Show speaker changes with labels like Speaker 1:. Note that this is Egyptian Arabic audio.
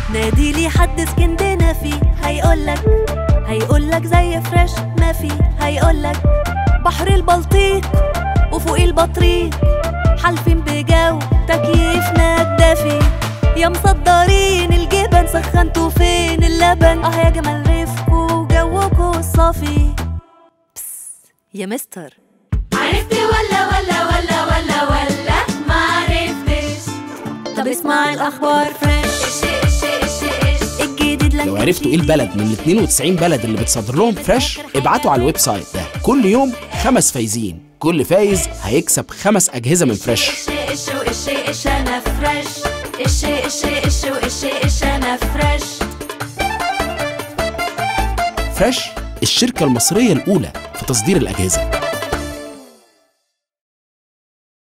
Speaker 1: نادي لي حد اسكندنا فيه هيقولك هيقولك زي فريش ما في هيقولك بحر البلطيق وفوق البطريق حالفين بجو تكييفنا دافي يا مصدرين الجبن سخنتوا فين اللبن اه يا جمال ريفكو جوكو الصافي بس يا مستر
Speaker 2: عرفت ولا ولا ولا ولا ولا ما عرفتش
Speaker 1: طب اسمع الاخبار فريش
Speaker 2: ايش ايش ايش ايش
Speaker 1: الجديد لك
Speaker 3: لو عرفتوا ايه البلد من ال 92 بلد اللي بتصدر لهم فريش ابعتوا على الويب سايت ده كل يوم خمس فايزين كل فايز هيكسب خمس أجهزة من فريش
Speaker 2: ايش ايش ايش انا فريش ايش ايش ايش ايش ايش انا فريش
Speaker 3: فريش الشركة المصرية الأولى في تصدير الأجهزة